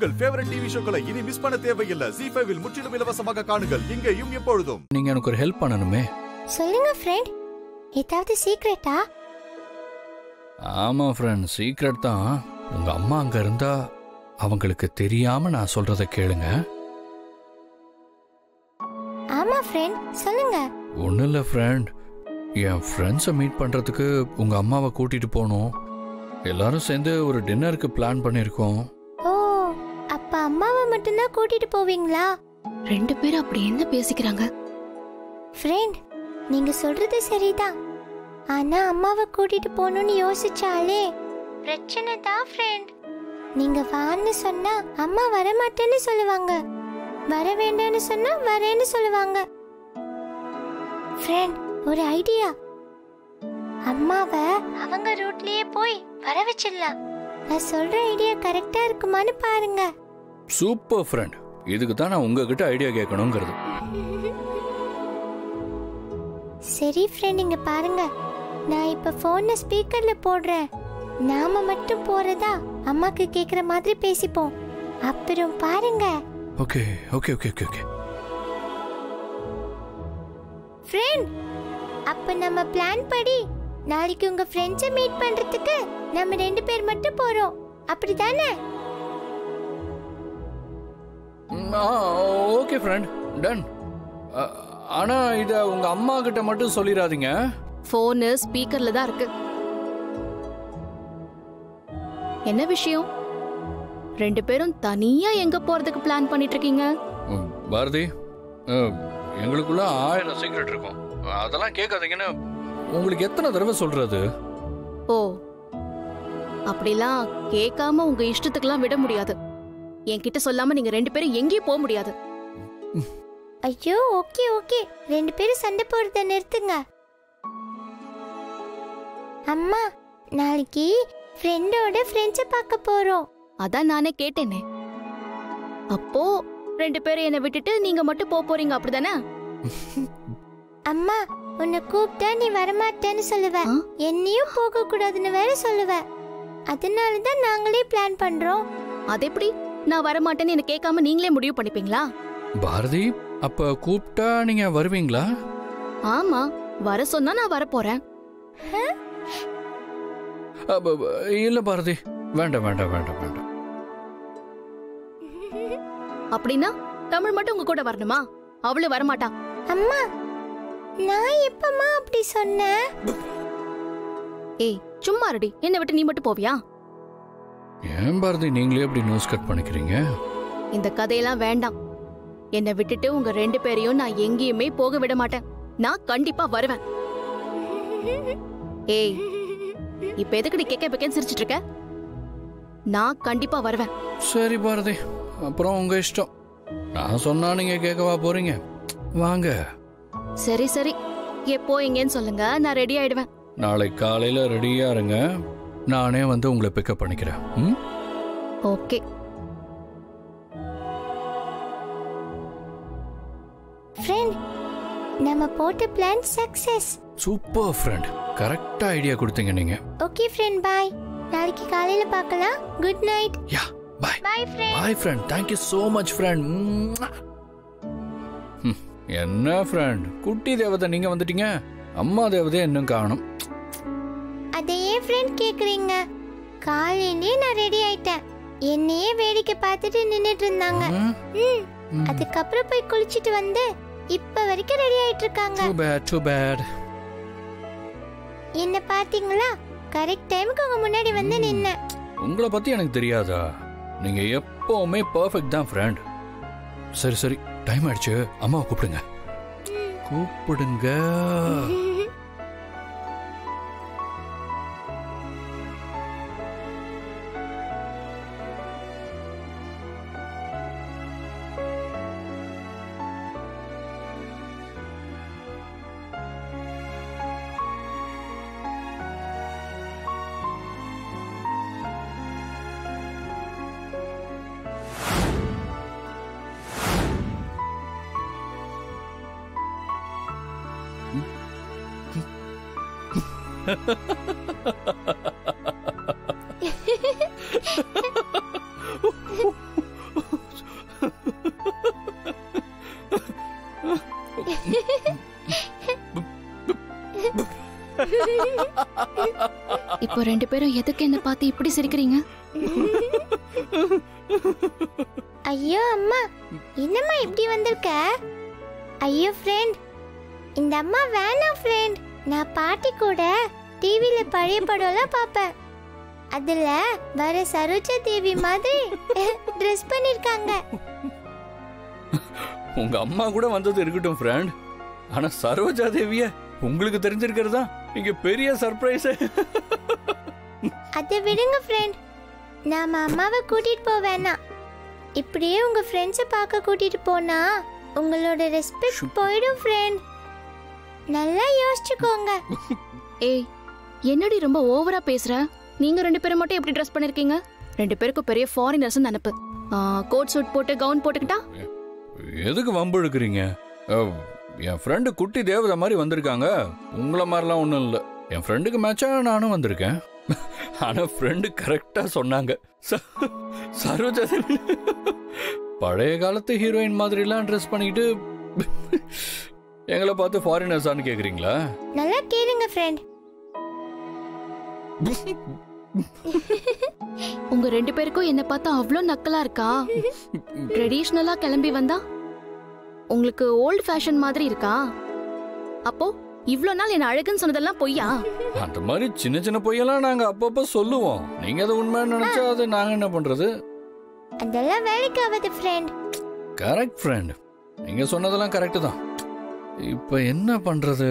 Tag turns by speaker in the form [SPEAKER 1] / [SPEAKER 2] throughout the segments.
[SPEAKER 1] உங்கள் favourite TV ஷோக்களை இனி miss பண்ண தேவையில்லை ஜி ஃபைவில் முற்றிலும் இலவசமாக காணுங்கள் இங்கேயும் எப்பொழுதும்
[SPEAKER 2] நீங்க எனக்கு ஒரு ஹெல்ப் பண்ணணுமே
[SPEAKER 3] சொல்லுங்க ஃப்ரெண்ட் ஏதாவது சீக்ரெட்டா
[SPEAKER 2] ஆமா ஃப்ரெண்ட் சீக்ரெட் தான் உங்க அம்மா அங்க இருந்தா அவங்களுக்கு தெரியாம நான் சொல்றத கேளுங்க
[SPEAKER 3] ஆமா ஃப்ரெண்ட் சொல்லுங்க
[SPEAKER 2] ஒன்றும் இல்லை ஃப்ரெண்ட் என் ஃப்ரெண்ட்ஸை மீட் பண்ணுறதுக்கு உங்கள் அம்மாவை கூட்டிகிட்டு போகணும் எல்லாரும் சேர்ந்து ஒரு டின்னருக்கு பிளான் பண்ணியிருக்கோம்
[SPEAKER 3] ஓ அப்ப அம்மாவை மட்டும்தான் கூட்டிட்டு போவீங்களா
[SPEAKER 4] ரெண்டு பேரும் அப்படி என்ன பேசிக்கிறாங்க
[SPEAKER 3] ஃப்ரெண்ட் நீங்க சொல்றது சரிதான் ஆனா அம்மாவை கூட்டிட்டு போகணும்னு யோசிச்சாலே பிரச்சனை தான் ஃப்ரெண்ட் நீங்க வான்னு சொன்னா அம்மா வரமாட்டேன்னு சொல்லுவாங்க வர வேண்டாம்னு சொன்னா வரேன்னு சொல்லுவாங்க ஃப்ரெண்ட் ஒரு ஐடியா அம்மாவை அவங்க ரூட்லயே போய் வர வச்சிடலாம் நான் சொல்ற ஐடியா கரெக்டா இருக்குமான்னு பாருங்க
[SPEAKER 2] சூப்பர் ஃப்ரெண்ட் இதுக்கு தான் நான் உங்ககிட்ட ஐடியா கேட்கணுங்கிறது
[SPEAKER 3] சரி ஃப்ரெண்ட் இங்க பாருங்க நான் இப்ப போனை ஸ்பீக்கர்ல போடுறேன் நாம மட்டும் போறதா அம்மாக்கு கேக்குற மாதிரி பேசிப்போம் அப்புறம் பாருங்க
[SPEAKER 2] okay okay okay okay okay
[SPEAKER 3] friend அப்ப நம்ம பிளான் படி நாளைக்கு உங்க ஃப்ரெண்ட்ஸை மீட் பண்றதுக்கு நம்ம ரெண்டு பேர் மட்டும் போறோம் அப்படிதானே
[SPEAKER 2] ஓகே ஃப்ரெண்ட் டன் ஆனால் இதை உங்கள் அம்மா கிட்ட மட்டும் சொல்லிடாதீங்க
[SPEAKER 4] போனு ஸ்பீக்கர்ல தான் இருக்கு என்ன விஷயம் ரெண்டு பேரும் தனியா எங்க போறதுக்கு பிளான் பண்ணிட்டு இருக்கீங்க
[SPEAKER 2] ம், பாரதி அஹ், எங்களுக்குள்ள ஆயிரம் சீக்ரெட் இருக்கும் அதெல்லாம் கேட்காதீங்கன்னு உங்களுக்கு எத்தனை தடவை சொல்றது
[SPEAKER 4] ஓ அப்படிலாம் கேட்காம உங்க இஷ்டத்துக்குலாம் விட முடியாது என்கிட்ட சொல்லாம நீங்க ரெண்டு பேரும் எங்கேயும் போக முடியாது
[SPEAKER 3] ஐயோ ஓகே ஓகே ரெண்டு பேரும் சண்டை போடுறத நிறுத்துங்க அம்மா நாளைக்கு ஃப்ரெண்டோட ஃப்ரெண்ட்ஸை பார்க்க போறோம்
[SPEAKER 4] அதான் நானே கேட்டேனே அப்போ ரெண்டு பேரும் என்னை விட்டுட்டு நீங்க மட்டும் போக போறீங்க அப்படிதானே
[SPEAKER 3] அம்மா உன்னை கூப்பிட்டா நீ வரமாட்டேன்னு சொல்லுவ
[SPEAKER 4] ஆ?
[SPEAKER 3] என்னையும் போக கூடாதுன்னு வேற சொல்லுவ அதனால தான் நாங்களே பிளான் பண்றோம்
[SPEAKER 4] அது எப்படி நான் வரமாட்டேன்னு என்ன கேட்காம நீங்களே முடிவு பண்ணிப்பீங்களா
[SPEAKER 2] பாரதி அப்ப கூப்பிட்டா நீங்க வருவீங்களா
[SPEAKER 4] ஆமா வர சொன்னா நான் வர போறேன்
[SPEAKER 2] அப்ப, அப்ப, இல்ல பாரதி வேண்டாம் வேண்டாம் வேண்டாம் வேண்டாம்
[SPEAKER 4] அப்படின்னா தமிழ் மட்டும் உங்க கூட வரணுமா அவளு வரமாட்டா
[SPEAKER 3] அம்மா நான் எப்பமா அப்படி சொன்னேன்
[SPEAKER 4] ஏய் சும்மா ரெடி என்னை விட்டு நீ மட்டும் போவியா
[SPEAKER 2] ஏன் பாரதி நீங்களே எப்படி நியூஸ் கட் பண்ணிக்கிறீங்க
[SPEAKER 4] இந்த கதையெல்லாம் வேண்டாம் என்னை விட்டுட்டு உங்க ரெண்டு பேரையும் நான் எங்கேயுமே போக விட மாட்டேன் நான் கண்டிப்பா வருவேன் ஏய் இப்ப எதுக்கு நீ கேக்க பெக்கன்னு சிரிச்சிட்டு இருக்க நான் கண்டிப்பா வருவேன்
[SPEAKER 2] சரி பாரதி அப்புறம் உங்க இஷ்டம் நான் சொன்னா நீங்க கேட்கவா போறீங்க வாங்க
[SPEAKER 4] சரி சரி எப்போ எங்கன்னு சொல்லுங்க நான் ரெடி ஆயிடுவேன்
[SPEAKER 2] நாளை காலையில ரெடியா இருங்க நானே வந்து உங்களை பிக்கப் பண்ணிக்கிறேன் ம்?
[SPEAKER 4] ஓகே
[SPEAKER 3] ஃப்ரெண்ட் நம்ம போட்ட பிளான் சக்சஸ்
[SPEAKER 2] சூப்பர் ஃப்ரெண்ட் கரெக்டா ஐடியா கொடுத்தீங்க நீங்க
[SPEAKER 3] ஓகே ஃப்ரெண்ட் பாய் நாளைக்கு காலையில பார்க்கலாம் good night
[SPEAKER 2] yeah bye
[SPEAKER 3] bye friend
[SPEAKER 2] bye friend thank you so much friend என்ன ஃப்ரெண்ட் குட்டி தேவதை நீங்க வந்துட்டீங்க அம்மா தேவதை இன்னும் காணும்
[SPEAKER 3] அதையே ஃப்ரெண்ட் கேக்குறீங்க காலையிலே நான் ரெடி ஆயிட்டேன் என்னையே வேடிக்கை பார்த்துட்டு நின்னுட்டு இருந்தாங்க ம் அதுக்கப்புறம் போய் குளிச்சிட்டு வந்து இப்ப வரைக்கும் ரெடி ஆயிட்டு இருக்காங்க
[SPEAKER 2] டூ பேட் டூ பேட்
[SPEAKER 3] என்ன பாத்தீங்களா கரெக்ட் டைமுக்கு உங்க முன்னாடி வந்து நின்னேன்
[SPEAKER 2] உங்களை பத்தி எனக்கு தெரியாதா நீங்க எப்பவுமே பர்ஃபெக்ட் தான் ஃப்ரெண்ட் சரி சரி டைம் ஆயிடுச்சு அம்மாவை கூப்பிடுங்க கூப்பிடுங்க
[SPEAKER 4] இப்போ ரெண்டு பேரும் எதுக்கு என்ன பார்த்து இப்படி சிரிக்கிறீங்க
[SPEAKER 3] ஐயோ அம்மா என்னம்மா இப்படி வந்திருக்க ஐயோ ஃப்ரெண்ட் இந்த அம்மா வேணாம் ஃப்ரெண்ட் நான் பாட்டி கூட டிவில பழைய படம்லாம் பார்ப்பேன் அதுல வர சரோஜா தேவி மாதிரி ட்ரெஸ் பண்ணிருக்காங்க
[SPEAKER 2] உங்க அம்மா கூட வந்தது இருக்கட்டும் ஃப்ரெண்ட் ஆனா சரோஜா தேவிய உங்களுக்கு தெரிஞ்சிருக்கிறதா இங்க பெரிய சர்ப்ரைஸ்
[SPEAKER 3] அதை விடுங்க ஃப்ரெண்ட் நாம அம்மாவை கூட்டிட்டு போவேனா இப்படியே உங்க ஃப்ரெண்ட்ஸை பார்க்க கூட்டிட்டு போனா உங்களோட ரெஸ்பெக்ட் போயிடும் ஃப்ரெண்ட் நல்லா யோசிச்சுக்கோங்க
[SPEAKER 4] ஏய் என்னடி ரொம்ப ஓவரா பேசுற நீங்க ரெண்டு பேரும் மட்டும் எப்படி ட்ரெஸ் பண்ணிருக்கீங்க ரெண்டு பேருக்கும் பெரிய ஃபாரினர்ஸ் நினப்பு கோட் சூட் போட்டு கவுன் போட்டுக்கிட்டா
[SPEAKER 2] எதுக்கு வம்பு இழுக்கிறீங்க அஹ், என் ஃப்ரெண்டு குட்டி தேவதை மாதிரி வந்திருக்காங்க உங்களை மாதிரிலாம் ஒன்றும் இல்லை என் ஃப்ரெண்டுக்கு மேட்சா நானும் வந்திருக்கேன் ஆனா ஃப்ரெண்டு கரெக்டா சொன்னாங்க ச- சரோஜா தேவி பழைய காலத்து ஹீரோயின் மாதிரிலாம் ட்ரெஸ் பண்ணிக்கிட்டு எங்களை பார்த்து ஃபாரினர்ஸான்னு கேக்குறீங்களா
[SPEAKER 3] நல்லா கேளுங்க ஃப்ரெண்ட்
[SPEAKER 4] உங்க ரெண்டு பேருக்கும் என்ன பார்த்தா அவ்வளோ நக்கலா இருக்கா ட்ரெடிஷ்னலா கிளம்பி வந்தா உங்களுக்கு ஓல்ட் ஃபேஷன் மாதிரி இருக்கா அப்போ இவ்ளோ நாள் என்ன அழகுன்னு சொன்னதெல்லாம் பொய்யா
[SPEAKER 2] அந்த மாதிரி சின்ன சின்ன பொய்யெல்லாம் நாங்க அப்பப்போ சொல்லுவோம் நீங்க அதை உண்மைன்னு நினைச்சா அது நாங்க என்ன பண்றது
[SPEAKER 3] அதெல்லாம் வேலைக்கு ஆகாது ஃப்ரெண்ட்
[SPEAKER 2] கரெக்ட் ஃப்ரெண்ட் நீங்க சொன்னதெல்லாம் கரெக்ட் தான் இப்போ என்ன பண்றது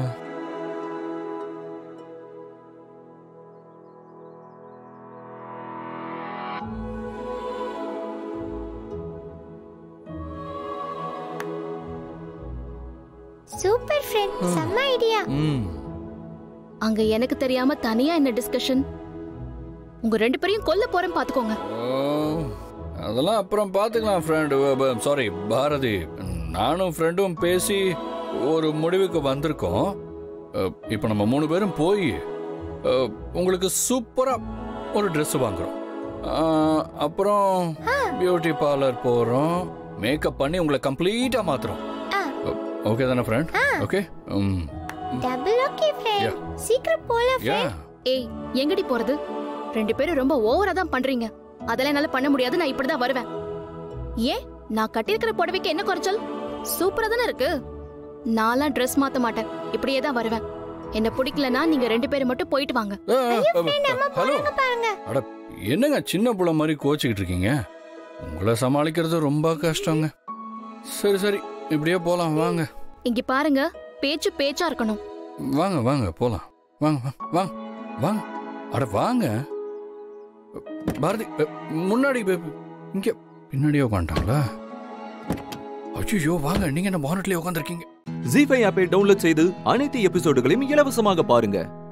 [SPEAKER 3] சூப்பர் ஃப்ரெண்ட் செம்ம ஐடியா
[SPEAKER 2] ம்
[SPEAKER 4] அங்க எனக்கு தெரியாம தனியா என்ன டிஸ்கஷன் உங்க ரெண்டு பேரையும் கொல்ல போறேன் பாத்துக்கோங்க
[SPEAKER 2] ஓ, அதெல்லாம் அப்புறம் பார்த்துக்கலாம் ஃப்ரெண்டு சாரி பாரதி நானும் ஃப்ரெண்டும் பேசி ஒரு முடிவுக்கு வந்திருக்கோம் இப்போ நம்ம மூணு பேரும் போய் அஹ், உங்களுக்கு சூப்பராக ஒரு Dress வாங்குறோம் அஹ், அப்புறம் பியூட்டி பார்லர் போகிறோம் மேக்கப் பண்ணி உங்களை கம்ப்ளீட்டாக மாத்துறோம்
[SPEAKER 3] ஆ.
[SPEAKER 2] ஓகே தானே friend okay hmm
[SPEAKER 3] double okay friend
[SPEAKER 2] Yeah.
[SPEAKER 3] சீக்கிரம் போலாம்
[SPEAKER 2] யா
[SPEAKER 4] ஏய் எங்கடி போறது ரெண்டு பேரும் ரொம்ப ஓவரா தான் பண்றீங்க அதெல்லாம் என்னால பண்ண முடியாது நான் இப்படிதான் வருவேன் ஏன் நான் கட்டியிருக்கிற புடவைக்கு என்ன குறைச்சல் சூப்பரா தானே இருக்கு நான்லாம் ட்ரெஸ் மாத்த மாட்டேன் இப்படியே தான் வருவேன் என்ன பிடிக்கலனா நீங்க ரெண்டு பேரும் மட்டும் போயிட்டு வாங்க
[SPEAKER 2] ஹலோ
[SPEAKER 3] பாருங்க
[SPEAKER 2] அட என்னங்க சின்ன புள்ள மாதிரி கோச்சிக்கிட்டு இருக்கீங்க உங்களை சமாளிக்கிறது ரொம்ப கஷ்டங்க சரி சரி இப்படியே போலாம் வாங்க
[SPEAKER 4] இங்க பாருங்க பேச்சு பேச்சா இருக்கணும்
[SPEAKER 2] வாங்க வாங்க போலாம் வாங்க வாங்க, வாங்க வாங்க அட வாங்க பாரதி அ, முன்னாடி ப- இங்க பின்னாடியே உட்காந்துட்டாங்களா ஐயோ வாங்க நீங்க என்ன பானட்லயே உட்காந்துருக்கீங்க
[SPEAKER 5] ஜி ஃபைவ் ஆப்பை டவுன்லோட் செய்து அனைத்து எபிசோடுகளையும் இலவசமாக பாருங்க